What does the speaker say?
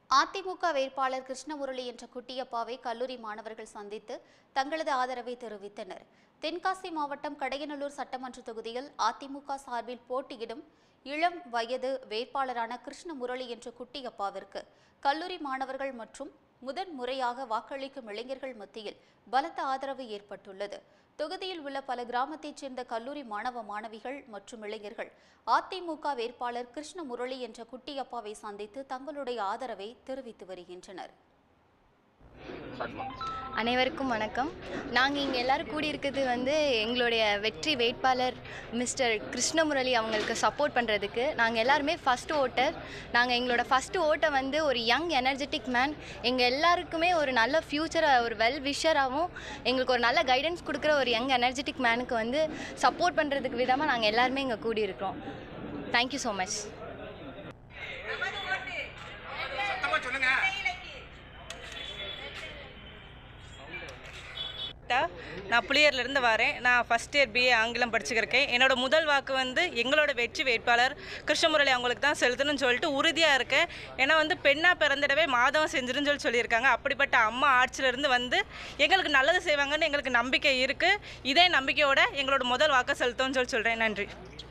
அதிமுக வேட்பாளர் கிருஷ்ணமுரளி என்ற குட்டியப்பாவை கல்லூரி மாணவர்கள் சந்தித்து தங்களது ஆதரவை தெரிவித்தனர் தென்காசி மாவட்டம் கடையநல்லூர் சட்டமன்ற தொகுதியில் அதிமுக சார்பில் போட்டியிடும் இளம் வயது வேட்பாளரான கிருஷ்ணமுரளி என்ற குட்டியப்பாவிற்கு கல்லூரி மாணவர்கள் மற்றும் முதன் முறையாக வாக்களிக்கும் இளைஞர்கள் மத்தியில் பலத்த ஆதரவு ஏற்பட்டுள்ளது தொகுதியில் உள்ள பல கிராமத்தைச் சேர்ந்த கல்லூரி மாணவ மாணவிகள் மற்றும் இளைஞர்கள் அதிமுக வேட்பாளர் கிருஷ்ணமுரளி என்ற குட்டியப்பாவை சந்தித்து தங்களுடைய ஆதரவை தெரிவித்து வருகின்றனர் அனைவருக்கும் வணக்கம் நாங்கள் இங்கே எல்லாரும் கூடியிருக்கிறது வந்து எங்களுடைய வெற்றி வேட்பாளர் மிஸ்டர் கிருஷ்ணமுரளி அவங்களுக்கு சப்போர்ட் பண்ணுறதுக்கு நாங்கள் எல்லாருமே ஃபஸ்ட்டு ஓட்டர் நாங்கள் எங்களோட ஃபஸ்ட்டு ஓட்டை வந்து ஒரு யங் எனர்ஜெட்டிக் மேன் எங்கள் எல்லாருக்குமே ஒரு நல்ல ஃப்யூச்சரை ஒரு வெல் விஷராகவும் எங்களுக்கு ஒரு நல்ல கைடன்ஸ் கொடுக்குற ஒரு யங் எனர்ஜெட்டிக் மேனுக்கு வந்து சப்போர்ட் பண்ணுறதுக்கு விதமாக நாங்கள் எல்லாருமே இங்கே கூடியிருக்கிறோம் தேங்க்யூ ஸோ மச் நான் புளியர்லேருந்து வரேன் நான் ஃபஸ்ட் இயர் பிஏ ஆங்கிலம் படிச்சுக்கிருக்கேன் என்னோட முதல் வாக்கு வந்து எங்களோட வெற்றி வேட்பாளர் கிருஷ்ணமுரளி அவங்களுக்கு தான் செலுத்தணும்னு சொல்லிட்டு உறுதியாக இருக்கேன் ஏன்னா வந்து பெண்ணாக பிறந்திடவே மாதவம் செஞ்சிருன்னு சொல்லி சொல்லியிருக்காங்க அப்படிப்பட்ட அம்மா ஆட்சியிலேருந்து வந்து எங்களுக்கு நல்லது செய்வாங்கன்னு எங்களுக்கு நம்பிக்கை இருக்குது இதே நம்பிக்கையோட எங்களோட முதல் வாக்கை செலுத்தணும்னு சொல்லி சொல்கிறேன் நன்றி